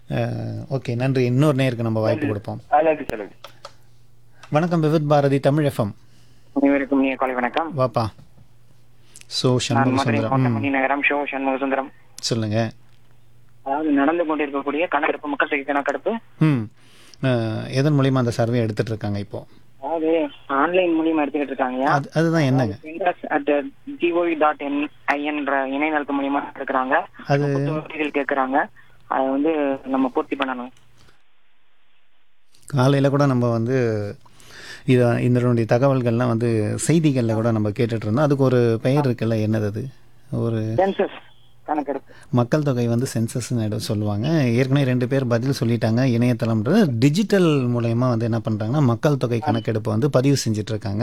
okay நன்றி இன்னொரு நேருக்கு நம்ம வாய்ப்பு கொடுப்போம் ஆ, நன்றி சார் நன்றி வணக்கம் விவித் பாரதி தமிழ் எஃப்எம் அனைவருக்கும் நீ காலை வணக்கம் வாப்பா ஸோ நான் சண்முக மதுரை சுந்தரம் மாவட்டம் ம், மணி நகரம் ஷோ சண்முக சுந்தரம் சொல்லுங்க அதாவது நடந்து கொண்டிருக்கக்கூடிய கணக்கெடுப்பு மக்கள் தொகை கணக்கெடுப்பு ம் அஹ், எதன் மூலியமா அந்த சர்வே எடுத்துட்டு இருக்காங்க இப்போ அதாவது ஆன்லைன் மூலியமா எடுத்துக்கிட்டு இருக்காங்க அது அதுதான் என்னங்க அட் ஜிஓவி டாட் என் ஐஎன்ற இணையதளத்து மூலியமா எடுக்கிறாங்க அது புத்தகங்கள் கேட்கறாங்க அதை வந்து நம்ம பூர்த்தி பண்ணணும் காலையில் கூட நம்ம வந்து இதை இதனுடைய தகவல்கள்லாம் வந்து செய்திகளில் கூட நம்ம கேட்டுட்டு இருந்தோம் அதுக்கு ஒரு பெயர் இருக்குல்ல என்னது அது ஒரு சென்சஸ் கணக்கெடுப்பு மக்கள் தொகை வந்து சென்சஸ்ன்னு சொல்லுவாங்க ஏற்கனவே ரெண்டு பேர் பதில் சொல்லிட்டாங்க இணையதளம்ன்றது டிஜிட்டல் மூலயமா வந்து என்ன பண்ணுறாங்கன்னா மக்கள் தொகை கணக்கெடுப்பை வந்து பதிவு செஞ்சுட்டு இருக்காங்க